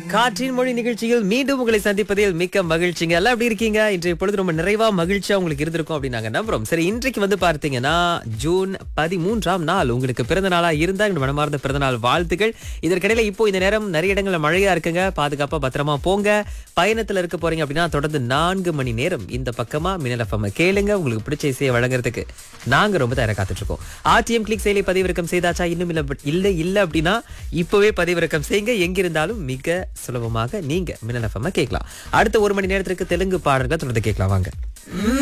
காற்றின் மொழி நிகழ்ச்சியில் மீண்டும் உங்களை சந்திப்பதில் மிக்க மகிழ்ச்சிங்க எல்லாம் எப்படி இருக்கீங்க இன்றைய பொழுது ரொம்ப நிறைவா மகிழ்ச்சியா உங்களுக்கு இருந்திருக்கும் அப்படின்னு நாங்க நம்புறோம் சரி இன்றைக்கு வந்து பார்த்தீங்கன்னா ஜூன் பதிமூன்றாம் நாள் உங்களுக்கு பிறந்த நாளா இருந்தா எங்க மனமார்ந்த பிறந்த நாள் வாழ்த்துக்கள் இதற்கிடையில இப்போ இந்த நேரம் நிறைய இடங்கள்ல மழையா இருக்குங்க பாதுகாப்பா பத்திரமா போங்க பயணத்துல இருக்க போறீங்க அப்படின்னா தொடர்ந்து நான்கு மணி நேரம் இந்த பக்கமா மின்னல் எஃப்எம் கேளுங்க உங்களுக்கு பிடிச்ச இசையை வழங்குறதுக்கு நாங்க ரொம்ப தயாரா காத்துட்டு இருக்கோம் ஆர்டிஎம் கிளிக் செயலி பதிவிறக்கம் செய்தாச்சா இன்னும் இல்ல பட் இல்ல இல்ல அப்படின்னா இப்பவே பதிவிறக்கம் செய்யுங்க எங்கிருந்தாலும் மிக சுலபமாக நீங்க மின்னல் எஃப்எம் கேட்கலாம் அடுத்த ஒரு மணி நேரத்திற்கு தெலுங்கு பாடல்களை தொடர்ந்து கேட்கலாம் வாங்க